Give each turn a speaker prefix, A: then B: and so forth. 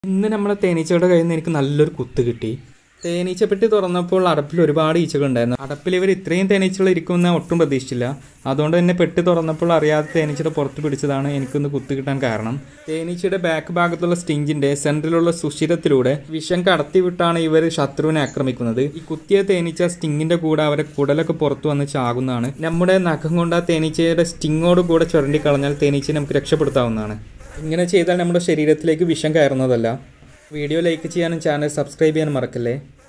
A: ഇന്ന് നമ്മളെ തേനീച്ചയുടെ കയ്യിൽ നിന്ന് എനിക്ക് നല്ലൊരു കുത്ത് കിട്ടി തേനീച്ചപ്പെട്ടി തുറന്നപ്പോൾ അടപ്പിൽ ഒരുപാട് ഈച്ചകൾ ഉണ്ടായിരുന്നു അടപ്പിൽ ഇവർ ഇത്രയും തേനീച്ചകൾ ഇരിക്കുമെന്ന് ഞാൻ ഒട്ടും പ്രതീക്ഷിച്ചില്ല അതുകൊണ്ട് തന്നെ പെട്ടി തുറന്നപ്പോൾ അറിയാതെ തേനീച്ചയുടെ പുറത്ത് പിടിച്ചതാണ് എനിക്കൊന്ന് കുത്ത് കിട്ടാൻ കാരണം തേനീച്ചയുടെ ബാക്ക് ഭാഗത്തുള്ള സ്റ്റിഞ്ചിന്റെ സെൻട്രലുള്ള സുഷിരത്തിലൂടെ വിഷം കടത്തിവിട്ടാണ് ഇവർ ശത്രുവിനെ ആക്രമിക്കുന്നത് ഈ കുത്തിയ തേനീച്ച സ്റ്റിങ്ങിന്റെ കൂടെ അവരെ കുടലൊക്കെ പുറത്തു വന്ന് ചാകുന്നതാണ് നമ്മുടെ നഖം കൊണ്ട് ആ തേനീച്ചയുടെ സ്റ്റിങ്ങോട് കൂടെ ചുരണ്ടി കളഞ്ഞാൽ തേനീച്ചയെ നമുക്ക് രക്ഷപ്പെടുത്താവുന്നതാണ് ഇങ്ങനെ ചെയ്താൽ നമ്മുടെ ശരീരത്തിലേക്ക് വിഷം കയറുന്നതല്ല വീഡിയോ ലൈക്ക് ചെയ്യാനും ചാനൽ സബ്സ്ക്രൈബ് ചെയ്യാനും മറക്കല്ലേ